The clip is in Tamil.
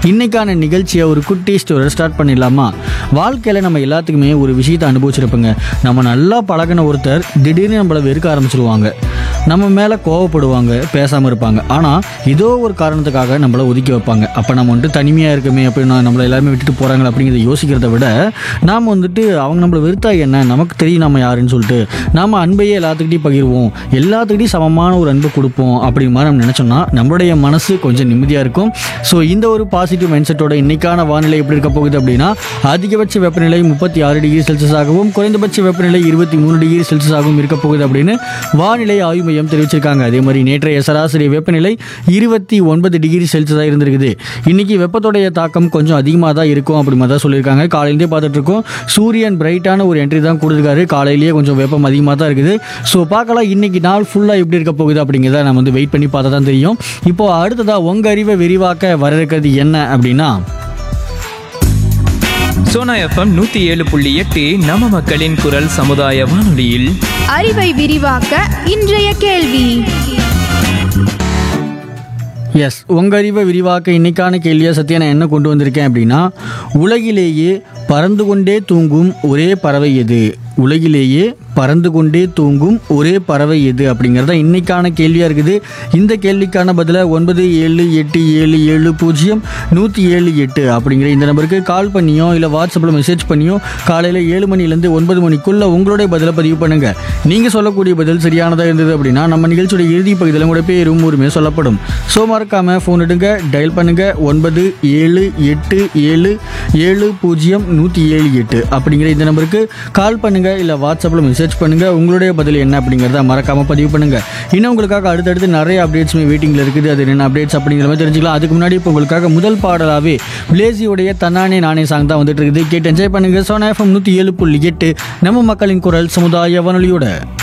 இன்னைக்கான நிகழ்ச்சியை ஒரு குட்டி ஸ்டோரி ஸ்டார்ட் பண்ணிடலாமா வாழ்க்கையில் நம்ம எல்லாத்துக்குமே ஒரு விஷயத்தை அனுபவிச்சிருப்போங்க நம்ம நல்லா பழகின ஒருத்தர் திடீர்னு நம்மளை வெறுக்க ஆரம்பிச்சிருவாங்க நம்ம மேலே கோவப்படுவாங்க பேசாமல் இருப்பாங்க ஆனால் ஏதோ ஒரு காரணத்துக்காக நம்மளை ஒதுக்கி வைப்பாங்க அப்போ நம்ம வந்துட்டு தனிமையாக இருக்குமே அப்படின்னு நம்மளை எல்லாருமே விட்டுட்டு போகிறாங்க அப்படிங்கிறத யோசிக்கிறத விட நாம் வந்துட்டு அவங்க நம்மளை வெறுத்தா என்ன நமக்கு தெரியும் நம்ம யாருன்னு சொல்லிட்டு நாம் அன்பையே எல்லாத்துக்கிட்டையும் பகிர்வோம் எல்லாத்துக்கிட்டையும் சமமான ஒரு அன்பு கொடுப்போம் அப்படிங்கிற மாதிரி நம்ம நினச்சோம்னா நம்மளுடைய மனசு கொஞ்சம் நிம்மதியாக இருக்கும் ஸோ இந்த ஒரு பாசிட்டிவ் மைண்ட் செட்டோட இன்னைக்கான வானிலை எப்படி இருக்க போகுது அப்படின்னா அதிகபட்ச வெப்பநிலை முப்பத்தி ஆறு டிகிரி செல்சியஸாகவும் குறைந்தபட்ச வெப்பநிலை இருபத்தி மூணு டிகிரி செல்சியஸாகவும் இருக்க போகுது அப்படின்னு வானிலை ஆய்வு மையம் தெரிவிச்சிருக்காங்க அதே மாதிரி நேற்றைய சராசரி வெப்பநிலை இருபத்தி ஒன்பது டிகிரி செல்சியஸாக இருந்திருக்குது இன்னைக்கு வெப்பத்தோடைய தாக்கம் கொஞ்சம் அதிகமாக தான் இருக்கும் அப்படி மாதிரி தான் சொல்லியிருக்காங்க காலையிலேயே பார்த்துட்டு இருக்கோம் சூரியன் பிரைட்டான ஒரு என்ட்ரி தான் கொடுத்துருக்காரு காலையிலேயே கொஞ்சம் வெப்பம் அதிகமாக தான் இருக்குது ஸோ பார்க்கலாம் இன்னைக்கு நாள் ஃபுல்லாக எப்படி இருக்க போகுது அப்படிங்கிறத நம்ம வந்து வெயிட் பண்ணி பார்த்தா தான் தெரியும் இப்போ அடுத்ததாக உங்கள் அறிவை விரிவாக்க வர இருக்கிறது என்ன அப்படின்னா சோனா எஃப்எம் நூத்தி ஏழு புள்ளி எட்டு நம்ம மக்களின் குரல் சமுதாய வானொலியில் அறிவை விரிவாக்க இன்றைய கேள்வி எஸ் உங்கள் அறிவை விரிவாக்க இன்னைக்கான கேள்வியை சத்தியா நான் என்ன கொண்டு வந்திருக்கேன் அப்படின்னா உலகிலேயே பறந்து கொண்டே தூங்கும் ஒரே பறவை எது உலகிலேயே பறந்து கொண்டே தூங்கும் ஒரே பறவை எது அப்படிங்கிறத இன்னைக்கான கேள்வியாக இருக்குது இந்த கேள்விக்கான பதிலை ஒன்பது ஏழு எட்டு ஏழு ஏழு பூஜ்ஜியம் நூற்றி ஏழு எட்டு அப்படிங்கிற இந்த நம்பருக்கு கால் பண்ணியோ இல்லை வாட்ஸ்அப்பில் மெசேஜ் பண்ணியோ காலையில் ஏழு மணிலேருந்து ஒன்பது மணிக்குள்ளே உங்களுடைய பதிலை பதிவு பண்ணுங்கள் நீங்கள் சொல்லக்கூடிய பதில் சரியானதாக இருந்தது அப்படின்னா நம்ம நிகழ்ச்சியோட இறுதி பகுதியில் உங்களுடைய பேரும் ஊருமே சொல்லப்படும் ஸோ மறக்காமல் ஃபோன் எடுங்க டயல் பண்ணுங்கள் ஒன்பது ஏழு எட்டு ஏழு ஏழு பூஜ்ஜியம் நூற்றி ஏழு எட்டு அப்படிங்கிற இந்த நம்பருக்கு கால் பண்ணுங்கள் இல்லை வாட்ஸ்அப்பில் மெசேஜ் பண்ணுங்கள் உங்களுடைய பதில் என்ன அப்படிங்கிறத மறக்காமல் பதிவு பண்ணுங்கள் இன்னும் உங்களுக்காக அடுத்தடுத்து நிறைய அப்டேட்ஸுமே வெயிட்டிங்கில் இருக்குது அது என்ன அப்டேட்ஸ் அப்படிங்கிற மாதிரி தெரிஞ்சுக்கலாம் அதுக்கு முன்னாடி இப்போ உங்களுக்காக முதல் பாடலாகவே பிளேசியோடைய தன்னானே நானே சாங் தான் வந்துட்டு இருக்குது கேட்டு என்ஜாய் பண்ணுங்கள் சோனா எஃப்எம் நூற்றி ஏழு புள்ளி எட்டு நம்ம மக்களின் குரல் சமுதாய வானொலியோட